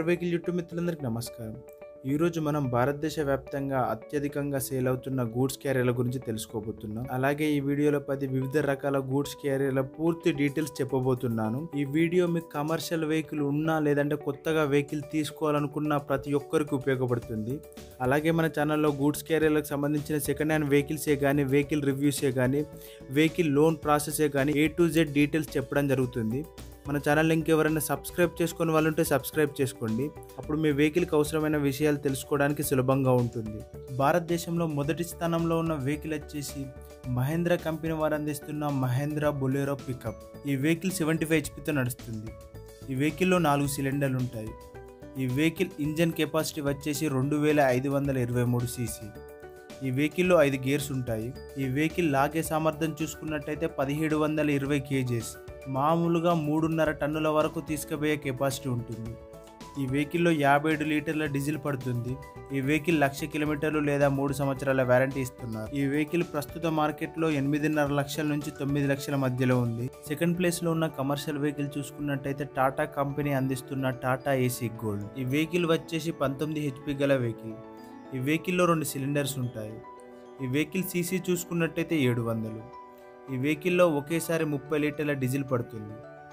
vehicle YouTube మిత్రులందరికీ నమస్కారం ఈరోజు మనం భారతదేశ వ్యాప్తంగా అత్యధికంగా సేల్ అవుతున్న గూడ్స్ క్యారియర్ల గురించి తెలుసుకోబోతున్నాం అలాగే ఈ వీడియోలో పది వివిధ రకాల గూడ్స్ క్యారియర్ల పూర్తి డీటెయిల్స్ చెప్పబోతున్నాను ఈ వీడియో మీకు కమర్షియల్ వెహికల్ ఉన్నా లేదంటే కొత్తగా వెహికల్ తీసుకోవాలనుకున్న ప్రతి ఒక్కరికి ఉపయోగపడుతుంది అలాగే మన ఛానల్లో గూడ్స్ క్యారియర్లకు సంబంధించిన సెకండ్ హ్యాండ్ వెహికల్సే కానీ వెహికల్ రివ్యూసే కానీ వెహికల్ లోన్ ప్రాసెసే కానీ ఏ టు జెడ్ డీటెయిల్స్ చెప్పడం జరుగుతుంది మన ఛానల్ లింక్ ఎవరైనా సబ్స్క్రైబ్ చేసుకుని వాళ్ళు ఉంటే సబ్స్క్రైబ్ చేసుకోండి అప్పుడు మీ వెహికల్కి అవసరమైన విషయాలు తెలుసుకోవడానికి సులభంగా ఉంటుంది భారతదేశంలో మొదటి స్థానంలో ఉన్న వెహికల్ వచ్చేసి మహేంద్ర కంపెనీ వారు అందిస్తున్న మహేంద్ర బొలేరో పికప్ ఈ వెహికల్ సెవెంటీ ఫైవ్ హెచ్పితో నడుస్తుంది ఈ వెహికల్లో నాలుగు సిలిండర్లు ఉంటాయి ఈ వెహికల్ ఇంజన్ కెపాసిటీ వచ్చేసి రెండు వేల ఐదు వందల ఇరవై మూడు సీసీ ఈ వెహికల్లో ఐదు గేర్స్ ఉంటాయి ఈ వెహికల్ లాగే సామర్థ్యం చూసుకున్నట్టయితే పదిహేడు వందల ఇరవై కేజీస్ మామూలుగా మూడున్నర టన్నుల వరకు తీసుకుపోయే కెపాసిటీ ఉంటుంది ఈ వెహికల్లో యాభై ఏడు లీటర్ల డీజిల్ పడుతుంది ఈ వెహికల్ లక్ష కిలోమీటర్లు లేదా మూడు సంవత్సరాల వారంటీ ఇస్తున్నారు ఈ వెహికల్ ప్రస్తుత మార్కెట్లో ఎనిమిదిన్నర లక్షల నుంచి తొమ్మిది లక్షల మధ్యలో ఉంది సెకండ్ ప్లేస్ లో ఉన్న కమర్షియల్ వెహికల్ చూసుకున్నట్టయితే టాటా కంపెనీ అందిస్తున్న టాటా ఏసీ గోల్డ్ ఈ వెహికల్ వచ్చేసి పంతొమ్మిది హెచ్పి గల వెహికల్ ఈ వెహికల్లో రెండు సిలిండర్స్ ఉంటాయి ఈ వెహికల్ సీసీ చూసుకున్నట్టయితే ఏడు వందలు ఈ వెహికల్లో ఒకేసారి ముప్పై లీటర్ల డీజిల్ పడుతుంది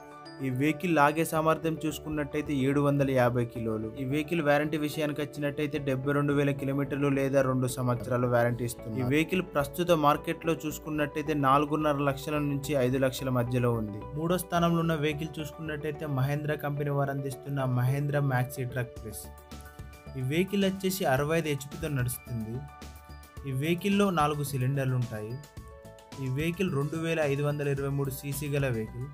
ఈ వెహికల్ లాగే సామర్థ్యం చూసుకున్నట్టయితే ఏడు వందల యాభై కిలోలు ఈ వెహికల్ వారంటీ విషయానికి వచ్చినట్టయితే డెబ్బై రెండు వేల కిలోమీటర్లు లేదా రెండు సంవత్సరాలు వారంటీ ఇస్తుంది ఈ వెహికల్ ప్రస్తుత మార్కెట్లో చూసుకున్నట్టయితే నాలుగున్నర లక్షల నుంచి ఐదు లక్షల మధ్యలో ఉంది మూడో స్థానంలో ఉన్న వెహికల్ చూసుకున్నట్టయితే మహేంద్ర కంపెనీ వారు అందిస్తున్న మహేంద్ర మ్యాక్సీ ట్రక్ ప్లస్ ఈ వెహికల్ వచ్చేసి అరవై ఐదు హెచ్పితో నడుస్తుంది ఈ వెహికల్లో నాలుగు సిలిండర్లు ఉంటాయి ఈ వెహికల్ రెండు వేల ఐదు వందల ఇరవై మూడు సీసీ గల వెహికల్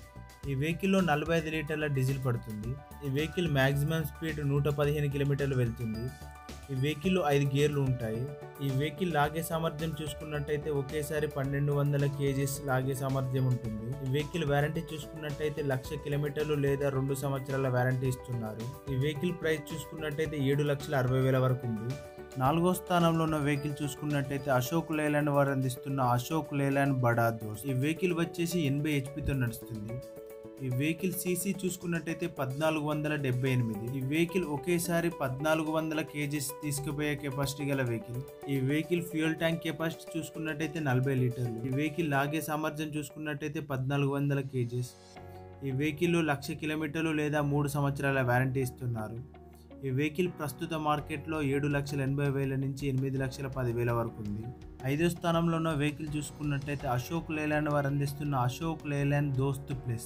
ఈ వెహికల్లో నలభై ఐదు లీటర్ల డీజిల్ పడుతుంది ఈ వెహికల్ మ్యాక్సిమం స్పీడ్ నూట పదిహేను కిలోమీటర్లు వెళ్తుంది ఈ వెహికల్లో ఐదు గేర్లు ఉంటాయి ఈ వెహికల్ లాగే సామర్థ్యం చూసుకున్నట్టయితే ఒకేసారి పన్నెండు వందల కేజీస్ లాగే సామర్థ్యం ఉంటుంది ఈ వెహికల్ వారంటీ చూసుకున్నట్టయితే లక్ష కిలోమీటర్లు లేదా రెండు సంవత్సరాల వారంటీ ఇస్తున్నారు ఈ వెహికల్ ప్రైస్ చూసుకున్నట్టయితే ఏడు లక్షల అరవై వేల వరకు ఉంది నాలుగో స్థానంలో ఉన్న వెహికల్ చూసుకున్నట్టయితే అశోక్ లేలాండ్ వారు అందిస్తున్న అశోక్ లేలాండ్ బడా దోస్ ఈ వెహికల్ వచ్చేసి ఎనభై హెచ్పితో నడుస్తుంది ఈ వెహికల్ సీసీ చూసుకున్నట్టయితే పద్నాలుగు వందల డెబ్బై ఎనిమిది ఈ వెహికల్ ఒకేసారి పద్నాలుగు వందల కేజీస్ తీసుకుపోయే కెపాసిటీ గల వెహికల్ ఈ వెహికల్ ఫ్యూయల్ ట్యాంక్ కెపాసిటీ చూసుకున్నట్టయితే నలభై లీటర్లు ఈ వెహికల్ లాగే సామర్థ్యం చూసుకున్నట్టయితే పద్నాలుగు వందల కేజీస్ ఈ వెహికల్ లక్ష కిలోమీటర్లు లేదా మూడు సంవత్సరాల వారంటీ ఇస్తున్నారు ఈ వెహికల్ ప్రస్తుత మార్కెట్లో ఏడు లక్షల ఎనభై వేల నుంచి ఎనిమిది లక్షల పదివేల వరకు ఉంది ఐదో స్థానంలో ఉన్న వెహికల్ చూసుకున్నట్టయితే అశోక్ లేలాండ్ వారు అందిస్తున్న అశోక్ లేలాండ్ దోస్త్ ప్లస్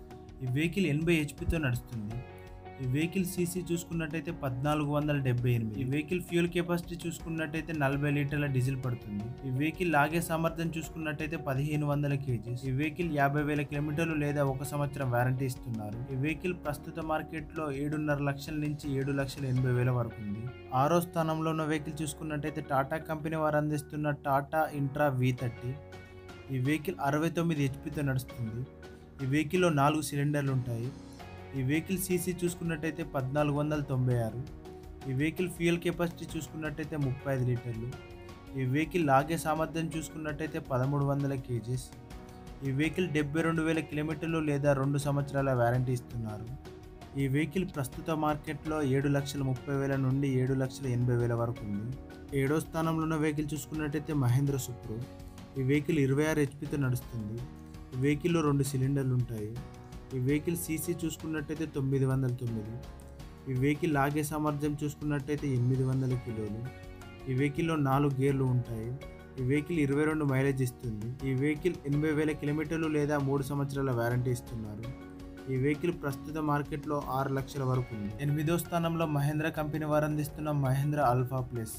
ఈ వెహికల్ ఎనభై హెచ్పితో నడుస్తుంది ఈ వెహికల్ సీసీ చూసుకున్నట్టయితే పద్నాలుగు వందల డెబ్బై ఎనిమిది ఈ వెహికల్ ఫ్యూల్ కెపాసిటీ చూసుకున్నట్టయితే నలభై లీటర్ల డీజిల్ పడుతుంది ఈ వెహికల్ లాగే సామర్థ్యం చూసుకున్నట్టయితే పదిహేను వందల కేజీస్ ఈ వెహికల్ యాభై వేల కిలోమీటర్లు లేదా ఒక సంవత్సరం వారంటీ ఇస్తున్నారు ఈ వెహికల్ ప్రస్తుత మార్కెట్లో ఏడున్నర లక్షల నుంచి ఏడు లక్షల ఎనభై వేల వరకు ఉంది ఆరో స్థానంలో ఉన్న వెహికల్ చూసుకున్నట్టయితే టాటా కంపెనీ వారు అందిస్తున్న టాటా ఇంట్రా వి థర్టీ ఈ వెహికల్ అరవై తొమ్మిది హెచ్పితో నడుస్తుంది ఈ వెహికల్లో నాలుగు సిలిండర్లు ఉంటాయి ఈ వెహికల్ సీసీ చూసుకున్నట్టయితే పద్నాలుగు వందల తొంభై ఆరు ఈ వెహికల్ ఫ్యూయల్ కెపాసిటీ చూసుకున్నట్టయితే ముప్పై ఐదు లీటర్లు ఈ వెహికల్ లాగే సామర్థ్యం చూసుకున్నట్టయితే పదమూడు వందల కేజీస్ ఈ వెహికల్ డెబ్బై రెండు వేల కిలోమీటర్లు లేదా రెండు సంవత్సరాల వారంటీ ఇస్తున్నారు ఈ వెహికల్ ప్రస్తుత మార్కెట్లో ఏడు లక్షల ముప్పై వేల నుండి ఏడు లక్షల ఎనభై వేల వరకు ఉంది ఏడో స్థానంలో ఉన్న వెహికల్ చూసుకున్నట్టయితే మహేంద్ర సుప్రో ఈ వెహికల్ ఇరవై ఆరు హెచ్పితో నడుస్తుంది ఈ వెహికల్లో రెండు సిలిండర్లు ఉంటాయి ఈ వెహికల్ సీసీ చూసుకున్నట్టయితే తొమ్మిది వందల తొమ్మిది ఈ వెహికల్ లాగే సామర్థ్యం చూసుకున్నట్టయితే ఎనిమిది వందల కిలోలు ఈ వెహికల్లో నాలుగు గేర్లు ఉంటాయి ఈ వెహికల్ ఇరవై రెండు మైలేజ్ ఇస్తుంది ఈ వెహికల్ ఎనభై వేల కిలోమీటర్లు లేదా మూడు సంవత్సరాల వారంటీ ఇస్తున్నారు ఈ వెహికల్ ప్రస్తుత మార్కెట్లో ఆరు లక్షల వరకు ఉంది ఎనిమిదో స్థానంలో మహేంద్ర కంపెనీ వారు అందిస్తున్న మహేంద్ర అల్ఫా ప్లస్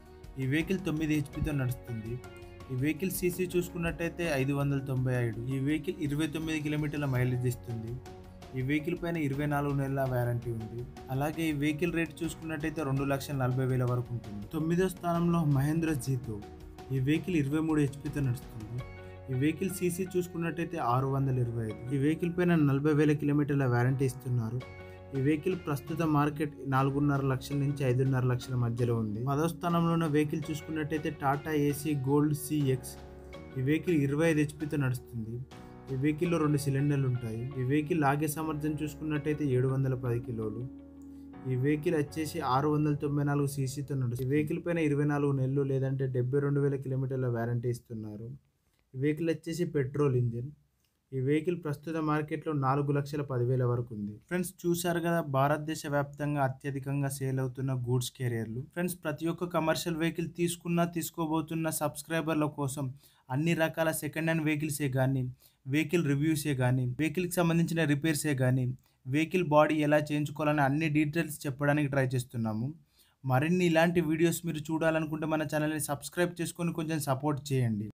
ఈ వెహికల్ తొమ్మిది హెచ్పితో నడుస్తుంది ఈ వెహికల్ సీసీ చూసుకున్నట్టయితే ఐదు వందల తొంభై ఐదు ఈ వెహికల్ ఇరవై తొమ్మిది కిలోమీటర్ల మైలేజ్ ఇస్తుంది ఈ వెహికల్ పైన ఇరవై నాలుగు నెలల వారంటీ ఉంది అలాగే ఈ వెహికల్ రేట్ చూసుకున్నట్టయితే రెండు లక్షల నలభై వేల వరకు ఉంటుంది తొమ్మిదో స్థానంలో మహేంద్ర జీతో ఈ వెహికల్ ఇరవై మూడు హెచ్పితో నడుస్తుంది ఈ వెహికల్ సీసీ చూసుకున్నట్టయితే ఆరు వందల ఇరవై ఐదు ఈ వెహికల్ పైన నలభై వేల కిలోమీటర్ల వారంటీ ఇస్తున్నారు ఈ వెహికల్ ప్రస్తుత మార్కెట్ నాలుగున్నర లక్షల నుంచి ఐదున్నర లక్షల మధ్యలో ఉంది పదో స్థానంలో ఉన్న వెహికల్ చూసుకున్నట్టయితే టాటా ఏసీ గోల్డ్ సిఎక్స్ ఈ వెహికల్ ఇరవై ఐదు హెచ్పితో నడుస్తుంది ఈ వెహికల్లో రెండు సిలిండర్లు ఉంటాయి ఈ వెహికల్ లాగే సామర్థ్యం చూసుకున్నట్టయితే ఏడు వందల పది కిలోలు ఈ వెహికల్ వచ్చేసి ఆరు వందల తొంభై నాలుగు సీసీతో నడుస్తుంది ఈ వెహికల్ పైన ఇరవై నాలుగు నెలలు లేదంటే డెబ్బై రెండు వేల కిలోమీటర్ల వారంటీ ఇస్తున్నారు ఈ వెహికల్ వచ్చేసి పెట్రోల్ ఇంజిన్ ఈ వెహికల్ ప్రస్తుత మార్కెట్లో నాలుగు లక్షల పదివేల వరకు ఉంది ఫ్రెండ్స్ చూసారు కదా భారతదేశ వ్యాప్తంగా అత్యధికంగా సేల్ అవుతున్న గూడ్స్ కెరియర్లు ఫ్రెండ్స్ ప్రతి ఒక్క కమర్షియల్ వెహికల్ తీసుకున్న తీసుకోబోతున్న సబ్స్క్రైబర్ల కోసం అన్ని రకాల సెకండ్ హ్యాండ్ వెహికల్సే కానీ వెహికల్ రివ్యూసే కానీ వెహికల్కి సంబంధించిన రిపేర్సే కానీ వెహికల్ బాడీ ఎలా చేయించుకోవాలని అన్ని డీటెయిల్స్ చెప్పడానికి ట్రై చేస్తున్నాము మరిన్ని ఇలాంటి వీడియోస్ మీరు చూడాలనుకుంటే మన ఛానల్ని సబ్స్క్రైబ్ చేసుకొని కొంచెం సపోర్ట్ చేయండి